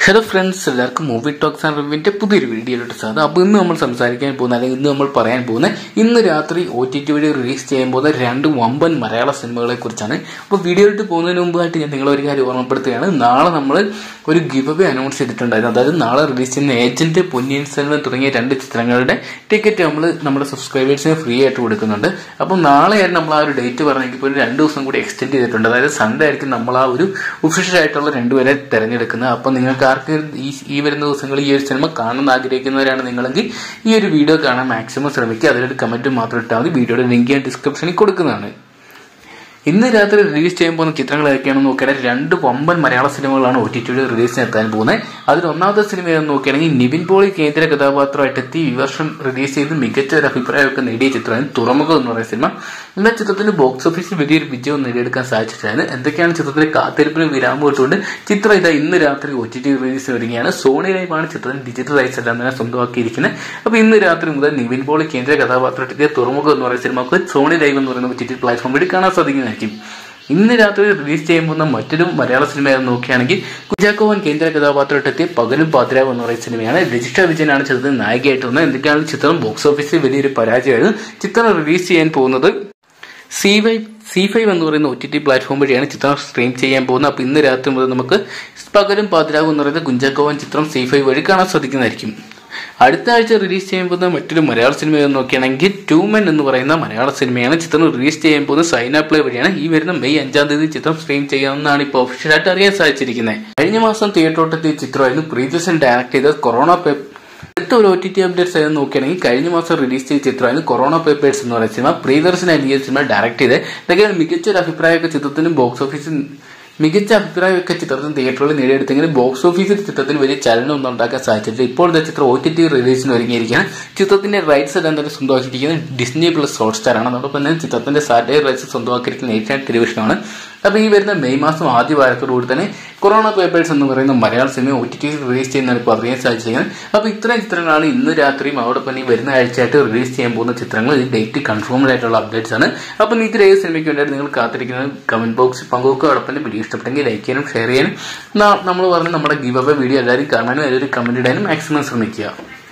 hello friends എല്ലാവർക്കും movie talks and റിവ്യൂവിന്റെ പുതിയൊരു വീഡിയോയിലോട്ട് സാധനം അപ്പോൾ ഇന്ന് നമ്മൾ സംസാരിക്കാൻ പോകുന്ന അല്ലെങ്കിൽ ഇന്ന് നമ്മൾ പറയാൻ പോകുന്ന ഇന്ന് രാത്രി ഒ ടി ടി വഴി റിലീസ് ചെയ്യാൻ പോകുന്ന രണ്ട് വമ്പൻ മലയാള സിനിമകളെ കുറിച്ചാണ് അപ്പോൾ വീഡിയോയിലോട്ട് പോകുന്നതിന് മുമ്പായിട്ട് ഞാൻ നിങ്ങളെ ഒരു കാര്യം ഓർമ്മപ്പെടുത്തുകയാണ് നാളെ നമ്മൾ ഒരു ഗിവ് അവേ അനൗൺസ് ചെയ്തിട്ടുണ്ടായിരുന്നു അതായത് നാളെ റിലീസ് ചെയ്യുന്ന ഏജന്റ് പൊന്നിയൻ സെൽവൻ തുടങ്ങിയ രണ്ട് ചിത്രങ്ങളുടെ ടിക്കറ്റ് നമ്മൾ നമ്മുടെ സബ്സ്ക്രൈബേഴ്സിന് ഫ്രീ ആയിട്ട് കൊടുക്കുന്നുണ്ട് അപ്പോൾ നാളെയായിരുന്നു നമ്മൾ ആ ഒരു ഡേറ്റ് പറഞ്ഞെങ്കിൽ ഇപ്പോൾ ഒരു രണ്ട് ദിവസം കൂടി എക്സ്റ്റെൻഡ് ചെയ്തിട്ടുണ്ട് അതായത് സൺഡേ ആയിരിക്കും നമ്മൾ ആ ഒരു ഒഫീഷ്യൽ ആയിട്ടുള്ള രണ്ടുപേരെ തിരഞ്ഞെടുക്കുന്നത് അപ്പോൾ നിങ്ങൾക്ക് ആർക്ക് ഈ ഈ വരുന്ന ദിവസങ്ങളിൽ ഈ ഒരു സിനിമ കാണുന്ന ആഗ്രഹിക്കുന്നവരാണ് നിങ്ങളെങ്കിൽ ഈ ഒരു വീഡിയോ കാണാൻ മാക്സിമം ശ്രമിക്കുക അതിലൊരു കമന്റ് മാത്രം ഇട്ടാൽ മതി വീഡിയോയുടെ ലിങ്ക് ഞാൻ ഡിസ്ക്രിപ്ഷനിൽ കൊടുക്കുന്നതാണ് ഇന്ന് രാത്രി റിലീസ് ചെയ്യാൻ പോകുന്ന ചിത്രങ്ങൾ ഏതൊക്കെയാണെന്ന് നോക്കിയാൽ രണ്ട് വമ്പൻ മലയാള സിനിമകളാണ് ഒ ടി ടിയുടെ റിലീസിന് എത്താൻ പോകുന്നത് അതിൽ ഒന്നാമത്തെ സിനിമ ഏതെന്ന് നോക്കുകയാണെങ്കിൽ നിവിൻ പോളി കേന്ദ്ര കഥാപാത്രമായിട്ട് എത്തി ഈ വർഷം റിലീസ് ചെയ്ത് മികച്ച ഒരു അഭിപ്രായമൊക്കെ നേടിയ ചിത്രമാണ് തുറമുഖം എന്ന് പറയുന്ന സിനിമ എന്നാൽ ചിത്രത്തിന് ബോക്സ് ഓഫീസിൽ വലിയൊരു വിജയം നേടിയെടുക്കാൻ സാധിച്ചിട്ടാണ് എന്തൊക്കെയാണ് ചിത്രത്തിന്റെ കാത്തിരിപ്പിന് വിരാമം ഇട്ടുകൊണ്ട് ചിത്രം ഇതാ ഇന്ന് രാത്രി ഒ ടി ടി റിലീസിന് വരികയാണ് സോണി ലൈവാണ് ചിത്രം ഡിജിറ്റൽ റൈറ്റ്സ് എല്ലാം തന്നെ സ്വന്തമാക്കിയിരിക്കുന്നത് അപ്പോൾ ഇന്ന് രാത്രി മുതൽ നിവിൻ പോളി കേന്ദ്ര കഥാപാത്രത്തിന്റെ തുറമുഖം എന്ന് പറയുന്ന സിനിമക്ക് സോണി ലൈവ് എന്ന് പറയുന്ന ഒ ടി ടി പ്ലാറ്റ്ഫോം വഴി കാണാൻ സാധിക്കുന്നതായിരിക്കും ഇന്ന് രാത്രി റിലീസ് ചെയ്യാൻ പോകുന്ന മറ്റൊരു മലയാള സിനിമ നോക്കുകയാണെങ്കിൽ കുജാക്കോവൻ കേന്ദ്ര കഥാപാത്രത്തെത്തിയ പകലും പാതിരാവ് എന്ന് പറയുന്ന സിനിമയാണ് രജിഷ വിജയനാണ് ചിത്രത്തിൽ നായികയായിട്ട് വന്നത് എന്തൊക്കെയാണ് ചിത്രം ബോക്സ് ഓഫീസിൽ വലിയൊരു പരാജയമായിരുന്നു ചിത്രം റിലീസ് ചെയ്യാൻ പോകുന്നത് സി ഫൈവ് സി ഫൈവ് എന്ന് പറയുന്ന ഒ ടി ടി പ്ലാറ്റ്ഫോം വഴിയാണ് ചിത്രം സ്ട്രീം ചെയ്യാൻ പോകുന്നത് അപ്പോൾ ഇന്ന് രാത്രി മുതൽ നമുക്ക് പകലും പാതിരാവും എന്ന് പറയുന്ന കുഞ്ചാക്കോവൻ ചിത്രം സി ഫൈവ് വഴി കാണാൻ സാധിക്കുന്നതായിരിക്കും അടുത്ത ആഴ്ച റിലീസ് ചെയ്യാൻ പോകുന്ന മറ്റൊരു മലയാള സിനിമ എന്ന് നോക്കുകയാണെങ്കിൽ ടൂ മെൻ എന്ന് പറയുന്ന മലയാള സിനിമയാണ് ചിത്രം റിലീസ് ചെയ്യാൻ പോകുന്ന സൈന പ്ലേ വഴിയാണ് ഈ വരുന്ന മെയ് അഞ്ചാം തീയതി ചിത്രം സ്ട്രീം ചെയ്യാമെന്നാണ് ഇപ്പോൾ ഒഫീഷ്യലായിട്ട് അറിയാൻ സാധിച്ചിരിക്കുന്നത് കഴിഞ്ഞ മാസം തിയേറ്ററോട്ടെത്തിയ ചിത്രമായിരുന്നു പ്രീതസൻ ഡയറക്ട് ചെയ്ത കൊറോണ പേ അടുത്ത ഒരു ഒ ടി ടി അപ്ഡേറ്റ്സ് ഏതെന്ന് നോക്കുകയാണെങ്കിൽ കഴിഞ്ഞ മാസം റിലീസ് ചെയ്ത ചിത്രമായിരുന്നു കൊറോണ പേപ്പേഴ്സ് എന്ന് പറയുന്ന സിനിമ പ്രിയദർശനാണ് ഈ സിനിമ ഡയറക്ട് ചെയ്ത് ഇതൊക്കെയാണ് മികച്ച ഒരു അഭിപ്രായമൊക്കെ ചിത്രത്തിനും ബോക്സ് ഓഫീസിൽ മികച്ച അഭിപ്രായമൊക്കെ ചിത്രത്തിന് തിയേറ്ററുകളിൽ നേടിയെടുത്തെങ്കിലും ബോക്സ് ഓഫീസിൽ ചിത്രത്തിന് വലിയ ചലനമൊന്നും ഉണ്ടാക്കാൻ സാധിച്ചിട്ടില്ല ഇപ്പോഴത്തെ ചിത്രം ഒ ടി ടി റിലീസിന് ഒരുങ്ങിയിരിക്കുകയാണ് ചിത്രത്തിന്റെ റൈറ്റ്സ് എല്ലാം തന്നെ സ്വന്തമാക്കിയിരിക്കുന്നത് ഡിസ്നി പ്ലസ് ഹോട്ട്സ്റ്റാർ ആണ് അതോടൊപ്പം തന്നെ ചിത്രത്തിന്റെ സാറ്റലൈറ്റ് റൈറ്റ്സ് സ്വന്തമാക്കിയിരിക്കുന്ന ഏഷ്യാനെറ്റ് ടെലിവിഷനാണ് അപ്പോൾ ഈ വരുന്ന മെയ് മാസം ആദ്യ വാരത്തോടുകൂടി തന്നെ കൊറോണ പേപ്പേഴ്സ് എന്ന് പറയുന്ന മലയാള cinema O T T release ചെയ്യുന്നതാണ് ഇപ്പോൾ അറിയാൻ സാധിച്ചിരിക്കുന്നത് അപ്പോൾ ഇത്രയും ചിത്രങ്ങളാണ് ഇന്ന് രാത്രിയും അതോടൊപ്പം ഈ വരുന്ന ആഴ്ചയായിട്ട് റിലീസ് ചെയ്യാൻ പോകുന്ന ചിത്രങ്ങൾ ഈ ഡേറ്റ് കൺഫേംഡ് ആയിട്ടുള്ള അപ്ഡേറ്റ്സ് ആണ് അപ്പോൾ നിങ്ങൾക്ക് ഏത് സിനിമയ്ക്ക് വേണ്ടിയിട്ട് നിങ്ങൾ കാത്തിരിക്കുന്നത് കമന്റ് ബോക്സിൽ പങ്കുവെക്കുക അതോടൊപ്പം തന്നെ വീഡിയോ ഇഷ്ടപ്പെട്ടെങ്കിൽ ലൈക്ക് ചെയ്യാനും ഷെയർ ചെയ്യാനും നമ്മൾ പറഞ്ഞ നമ്മുടെ ഗിവ് അവേ വീഡിയോ എല്ലാവരും കാണാനും അതിലൊരു കമന്റ് ഇടാനും മാക്സിമം ശ്രമിക്കുക